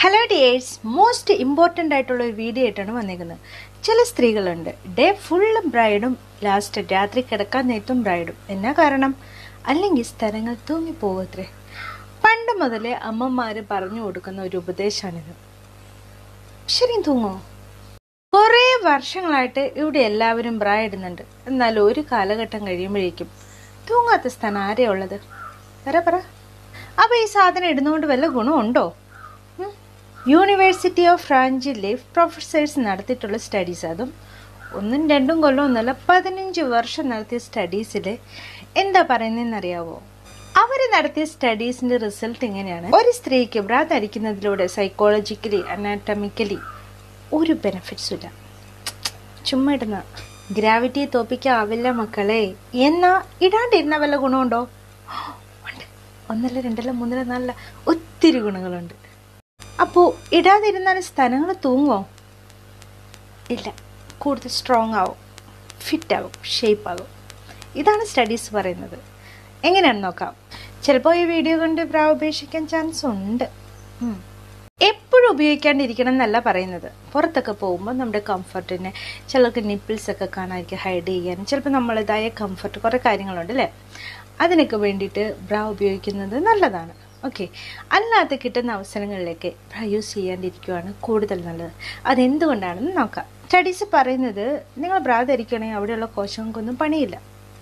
Hello dears most important ആയിട്ടുള്ള ഒരു video ആയിട്ടാണ് വന്നേക്കുന്നത് ചില സ്ത്രീകളുണ്ട് ഡേ ഫുള്ളും ബ്രൈഡും ലാസ്റ്റ് രാത്രി കിടക്കാൻ നേരത്തും ബ്രൈഡും എന്നാ കാരണം അല്ലെങ്കിൽ സ്ഥലങ്ങൾ തൂങ്ങിപ്പോകത്രേ പണ്ട് മുതലേ അമ്മമാർ പറഞ്ഞു കൊടുക്കുന്ന ഒരു ഉപദേശമാണിത് ശരിയും തൂങ്ങോ കുറേ വർഷങ്ങളായിട്ട് ഇവിടെ എല്ലാവരും ബ്രായിടുന്നുണ്ട് എന്നാൽ ഒരു കാലഘട്ടം കഴിയുമ്പോഴേക്കും തൂങ്ങാത്ത സ്ഥാനം ആരെയാ ഉള്ളത് പറ പറ അപ്പോൾ ഈ സാധനം ഇടുന്നതുകൊണ്ട് വല്ല ഗുണമുണ്ടോ ഉം. യൂണിവേഴ്സിറ്റി ഓഫ് ഫ്രാഞ്ചിലെ പ്രൊഫസേഴ്സ് നടത്തിയിട്ടുള്ള സ്റ്റഡീസ് അതും ഒന്നും രണ്ടും കൊല്ലം ഒന്നല്ല പതിനഞ്ച് വർഷം നടത്തിയ സ്റ്റഡീസിൽ എന്താ പറയുന്നതെന്നറിയാവോ അവർ നടത്തിയ സ്റ്റഡീസിന്റെ റിസൾട്ട് ഇങ്ങനെയാണ് ഒരു സ്ത്രീക്ക് ബ്രാ ധരിക്കുന്നതിലൂടെ സൈക്കോളജിക്കലി അനാറ്റമിക്കലി ഒരു ബെനിഫിറ്റ്സും ഇല്ല ചുമ്മാ ഇടുന്ന ഗ്രാവിറ്റിയെ തോപ്പിക്കാവില്ല മക്കളെ എന്നാ ഇടാണ്ടിരുന്ന വല്ല ഗുണമുണ്ടോ ഉണ്ട് ഒന്നല്ല രണ്ടല്ല മൂന്നല്ല നാലല്ല ഒത്തിരി ഗുണങ്ങളുണ്ട് അപ്പോൾ ഇടാതിരുന്നാൽ സ്ഥലങ്ങൾ തൂങ്ങോ ഇല്ല കൂടുതൽ സ്ട്രോങ് ആവും ഫിറ്റ് ആകും ഷേപ്പ് ആകും ഇതാണ് സ്റ്റഡീസ് പറയുന്നത് എങ്ങനെയാണെന്ന് നോക്കാം ചിലപ്പോൾ ഈ വീഡിയോ കൊണ്ട് ബ്രാ ഉപേക്ഷിക്കാൻ ചാൻസ് ഉണ്ട് ഉം. എപ്പോഴും ഉപയോഗിക്കാണ്ടിരിക്കണം എന്നല്ല പറയുന്നത് പുറത്തൊക്കെ പോകുമ്പോൾ നമ്മുടെ കംഫർട്ടിന് ചിലർക്ക് നിപ്പിൾസ് ഒക്കെ കാണാതിരിക്കും ഹൈഡ് ചെയ്യാൻ ചിലപ്പോൾ നമ്മളേതായ കംഫർട്ട് കുറേ കാര്യങ്ങളുണ്ട് അല്ലേ അതിനൊക്കെ വേണ്ടിയിട്ട് ബ്രാ ഉപയോഗിക്കുന്നത് നല്ലതാണ് ഓക്കെ അല്ലാതെ കിട്ടുന്ന അവസരങ്ങളിലേക്ക് ബ്രാ യൂസ് ചെയ്യാണ്ടിരിക്കുകയാണ് കൂടുതൽ നല്ലത് അതെന്തുകൊണ്ടാണെന്ന് നോക്കാം സ്റ്റഡീസ് പറയുന്നത് നിങ്ങൾ ബ്രാ ധരിക്കുകയാണെങ്കിൽ അവിടെയുള്ള കോശങ്ങൾക്കൊന്നും പണിയില്ല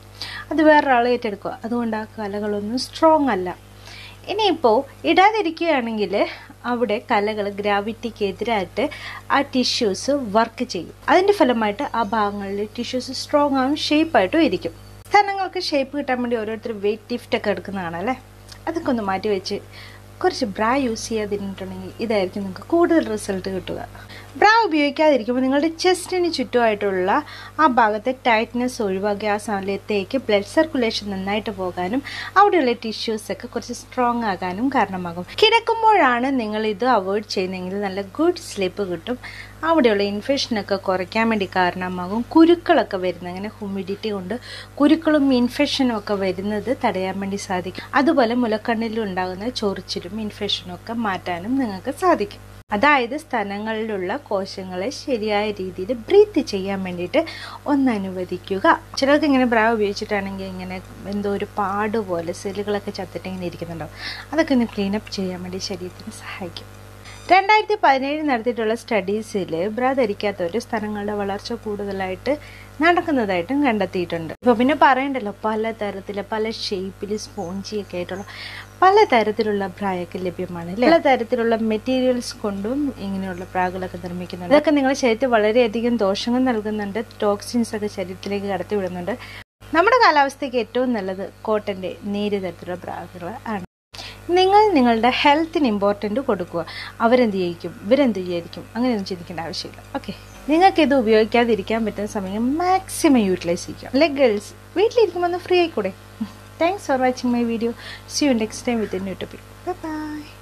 അത് വേറൊരാൾ ഏറ്റെടുക്കുക അതുകൊണ്ട് ആ കലകളൊന്നും സ്ട്രോങ് അല്ല ഇനിയിപ്പോൾ ഇടാതിരിക്കുകയാണെങ്കിൽ അവിടെ കലകൾ ഗ്രാവിറ്റിക്ക് എതിരായിട്ട് ആ ടിഷ്യൂസ് വർക്ക് ചെയ്യും അതിൻ്റെ ഫലമായിട്ട് ആ ഭാഗങ്ങളിൽ ടിഷ്യൂസ് സ്ട്രോങ് ആവും ഷേപ്പായിട്ടും ഇരിക്കും സ്ഥലങ്ങൾക്ക് ഷേപ്പ് കിട്ടാൻ വേണ്ടി ഓരോരുത്തർ വെയിറ്റ് ലിഫ്റ്റ് ഒക്കെ എടുക്കുന്നതാണ് അല്ലേ അതൊക്കെ ഒന്ന് മാറ്റി വെച്ച് കുറച്ച് ബ്രാ യൂസ് ചെയ്യാതിരുന്നിട്ടുണ്ടെങ്കിൽ ഇതായിരിക്കും നിങ്ങൾക്ക് കൂടുതൽ റിസൾട്ട് കിട്ടുക ബ്രാ ഉപയോഗിക്കാതിരിക്കുമ്പോൾ നിങ്ങളുടെ ചെസ്റ്റിന് ചുറ്റുമായിട്ടുള്ള ആ ഭാഗത്തെ ടൈറ്റ്നെസ് ഒഴിവാക്കി ആ സമയത്തേക്ക് ബ്ലഡ് സർക്കുലേഷൻ നന്നായിട്ട് പോകാനും അവിടെയുള്ള ടിഷ്യൂസ് ഒക്കെ കുറച്ച് സ്ട്രോങ് ആകാനും കാരണമാകും കിടക്കുമ്പോഴാണ് നിങ്ങൾ ഇത് അവോയ്ഡ് ചെയ്യുന്നതെങ്കിൽ നല്ല ഗുഡ് സ്ലീപ്പ് കിട്ടും അവിടെയുള്ള ഇൻഫെക്ഷനൊക്കെ കുറയ്ക്കാൻ വേണ്ടി കാരണമാകും കുരുക്കളൊക്കെ വരുന്നത് അങ്ങനെ ഹ്യൂമിഡിറ്റി കൊണ്ട് കുരുക്കളും ഇൻഫെക്ഷനും ഒക്കെ വരുന്നത് തടയാൻ വേണ്ടി സാധിക്കും അതുപോലെ മുലക്കണ്ണിലും ഉണ്ടാകുന്ന ചൊറിച്ചിലും ഇൻഫെക്ഷനും ഒക്കെ മാറ്റാനും നിങ്ങൾക്ക് സാധിക്കും അതായത് സ്ഥലങ്ങളിലുള്ള കോശങ്ങളെ ശരിയായ രീതിയിൽ ബ്രീത്ത് ചെയ്യാൻ വേണ്ടിയിട്ട് ഒന്ന് അനുവദിക്കുക ചിലർക്ക് ഇങ്ങനെ ബ്രാ ഉപയോഗിച്ചിട്ടാണെങ്കിൽ ഇങ്ങനെ എന്തോ ഒരു പാട് പോലെ സെല്ലുകളൊക്കെ ചത്തിട്ട് ഇങ്ങനെ ഇരിക്കുന്നുണ്ടാവും അതൊക്കെ ഒന്ന് ക്ലീനപ്പ് ചെയ്യാൻ വേണ്ടി ശരീരത്തിന് സഹായിക്കും രണ്ടായിരത്തി പതിനേഴിൽ നടത്തിയിട്ടുള്ള സ്റ്റഡീസിൽ ബ്രാ ധരിക്കാത്തവർ സ്ഥലങ്ങളുടെ വളർച്ച കൂടുതലായിട്ട് നടക്കുന്നതായിട്ടും കണ്ടെത്തിയിട്ടുണ്ട് ഇപ്പോൾ പിന്നെ പറയണ്ടല്ലോ പല തരത്തിലെ പല ഷേപ്പിൽ സ്പോഞ്ചിയൊക്കെ ആയിട്ടുള്ള പല തരത്തിലുള്ള ബ്രായൊക്കെ ലഭ്യമാണ് അല്ലേ പല തരത്തിലുള്ള മെറ്റീരിയൽസ് കൊണ്ടും ഇങ്ങനെയുള്ള ബ്രാകളൊക്കെ നിർമ്മിക്കുന്നുണ്ട് ഇതൊക്കെ നിങ്ങളുടെ ശരീരത്തിൽ വളരെയധികം ദോഷങ്ങൾ നൽകുന്നുണ്ട് ടോക്സിൻസ് ഒക്കെ ശരീരത്തിലേക്ക് കടത്തി വിടുന്നുണ്ട് നമ്മുടെ കാലാവസ്ഥയ്ക്ക് ഏറ്റവും നല്ലത് കോട്ടൻ്റെ നേരിയ തരത്തിലുള്ള ബ്രാകൾ ആണ് നിങ്ങൾ നിങ്ങളുടെ ഹെൽത്തിന് ഇമ്പോർട്ടൻ്റ് കൊടുക്കുക അവരെന്ത് ചെയ്യിക്കും ഇവരെന്ത് വിചാരിക്കും അങ്ങനെയൊന്നും ചിന്തിക്കേണ്ട ആവശ്യമില്ല ഓക്കെ നിങ്ങൾക്ക് ഇത് ഉപയോഗിക്കാതിരിക്കാൻ പറ്റുന്ന സമയം മാക്സിമം യൂട്ടിലൈസ് ചെയ്യുക അല്ലെ ഗേൾസ് വീട്ടിലിരിക്കുമ്പോൾ ഒന്ന് ഫ്രീ ആയിക്കൂടെ thanks for watching my video see you next time with new topic by